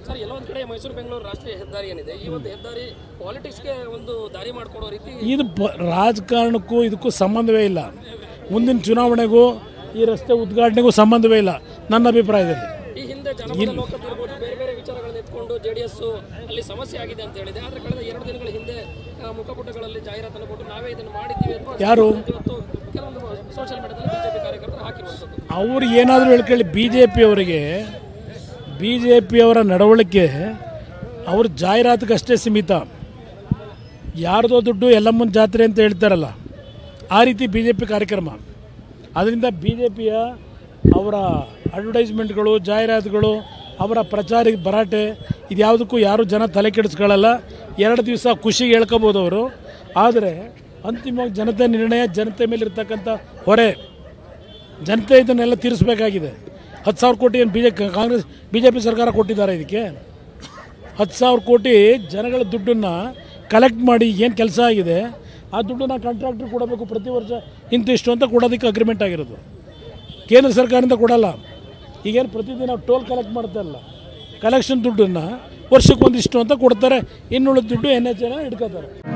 Sir ಎಲ್ಲೊಂದ್ ಕಡೆ ಮೈಸೂರು ಬೆಂಗಳೂರು ರಾಷ್ಟ್ರೀಯ ಹೆದ್ದಾರಿ ಏನಿದೆ ಈ ಒಂದು ಹೆದ್ದಾರಿ ಪಾಲಿಟಿಕ್ಸ್ಗೆ ಒಂದು ದಾರಿ ಮಾಡಿಕೊಡೋ ರೀತಿ ಇದು ಪ ರಾಜಕಾರಣಕ್ಕೂ ಇದಕ್ಕೂ ಸಂಬಂಧವೇ ಇಲ್ಲ ಮುಂದಿನ ಚುನಾವಣೆಗೂ ಈ ರಸ್ತೆ ಉದ್ಘಾಟನೆಗೂ ಸಂಬಂಧವೇ ಇಲ್ಲ ನನ್ನ ಅಭಿಪ್ರಾಯದಲ್ಲಿ ಈ ಹಿಂದೆ ಜನಪದ ಲೋಕತ್ ಇರ್ಬೋದು ಬೇರೆ ಬೇರೆ ವಿಚಾರಗಳನ್ನ ಎತ್ಕೊಂಡು ಜೆ ಡಿ ಎಸ್ ಅಲ್ಲಿ ಸಮಸ್ಯೆ ಆಗಿದೆ ಅಂತ ಹೇಳಿದೆ ಆದ್ರೆ ಕಳೆದ ಎರಡು ದಿನಗಳ ಹಿಂದೆ ಆ, ಮುಖಪುಟಗಳಲ್ಲಿ ಜಾಹೀರಾತನ್ನು ಕೊಟ್ಟು ನಾವೇ ಇದನ್ನು ಮಾಡಿದ್ದೀವಿ ಅನ್ನುವ ಯಾರು? ಇವತ್ತು ಕೆಲವೊಂದು ಸೋಷಿಯಲ್ ಮೀಡಿಯಾದಲ್ಲಿ ಬಿಜೆಪಿ ಕಾರ್ಯಕರ್ತರು ಹಾಕಿರುವಂಥದ್ದು ಅವ್ರು ಏನಾದರೂ ಹೇಳ್ಕೊಳ್ಳಿ ಬಿ ಜೆ ಪಿಯವರಿಗೆ ಬಿ ಜೆ ಪಿಯವರ ನಡವಳಿಕೆ ಅವ್ರ ಜಾಹೀರಾತಿಗಷ್ಟೇ ಸೀಮಿತ ಯಾರ್ದೋ ದುಡ್ಡು ಎಲ್ಲಮ್ಮನ ಜಾತ್ರೆ ಅಂತ ಹೇಳ್ತಾರಲ್ಲ ಆ ರೀತಿ ಬಿ ಜೆ ಪಿ ಕಾರ್ಯಕ್ರಮ ಅದರಿಂದ ಬಿ ಜೆ ಪಿಯ ಅವರ ಅಡ್ವರ್ಟೈಸ್ಮೆಂಟ್ಗಳು ಜಾಹೀರಾತುಗಳು ಅವರ ಪ್ರಚಾರ ಭರಾಟೆ ಇದ್ಯಾವುದಕ್ಕೂ ಯಾರೂ ಜನ ತಲೆ ಕೆಡಿಸ್ಕೊಳ್ಳಲ್ಲ ಎರಡು ದಿವಸ ಖುಷಿಗೆ ಹೇಳ್ಕೋಬೋದು ಅವರು ಆದರೆ ಅಂತಿಮವಾಗಿ ಜನತೆ ನಿರ್ಣಯ ಜನತೆ ಮೇಲೆ ಇರ್ತಕ್ಕಂಥ ಹೊರೆ ಜನತೆ ಇದನ್ನೆಲ್ಲ ತೀರಿಸಬೇಕಾಗಿದೆ ಹತ್ತು ಸಾವಿರ ಕೋಟಿ ಏನು B J Congress BJP ಸರ್ಕಾರ ಕೊಟ್ಟಿದ್ದಾರೆ ಇದಕ್ಕೆ ಹತ್ತು ಸಾವಿರ ಕೋಟಿ ಜನಗಳ ದುಡ್ಡನ್ನು ಕಲೆಕ್ಟ್ ಮಾಡಿ ಏನು ಕೆಲಸ ಆಗಿದೆ ಆ ದುಡ್ಡನ್ನು ಕಾಂಟ್ರಾಕ್ಟ್ರ್ ಕೊಡಬೇಕು ಪ್ರತಿ ವರ್ಷ ಇಂತಿಷ್ಟು ಅಂತ ಕೊಡೋದಕ್ಕೆ ಅಗ್ರಿಮೆಂಟ್ ಆಗಿರೋದು ಕೇಂದ್ರ ಸರ್ಕಾರದಿಂದ ಕೊಡಲ್ಲ ಈಗೇನು ಪ್ರತಿದಿನ ಟೋಲ್ ಕಲೆಕ್ಟ್ ಮಾಡ್ತಾರಲ್ಲ ಕಲೆಕ್ಷನ್ ದುಡ್ಡನ್ನು ವರ್ಷಕ್ಕೆ ಒಂದಿಷ್ಟು ಅಂತ ಕೊಡ್ತಾರೆ ಇನ್ನುಳಿದ ದುಡ್ಡು ಎನ್ ಎಚ್ ಎನ ಇಟ್ಕೋತಾರೆ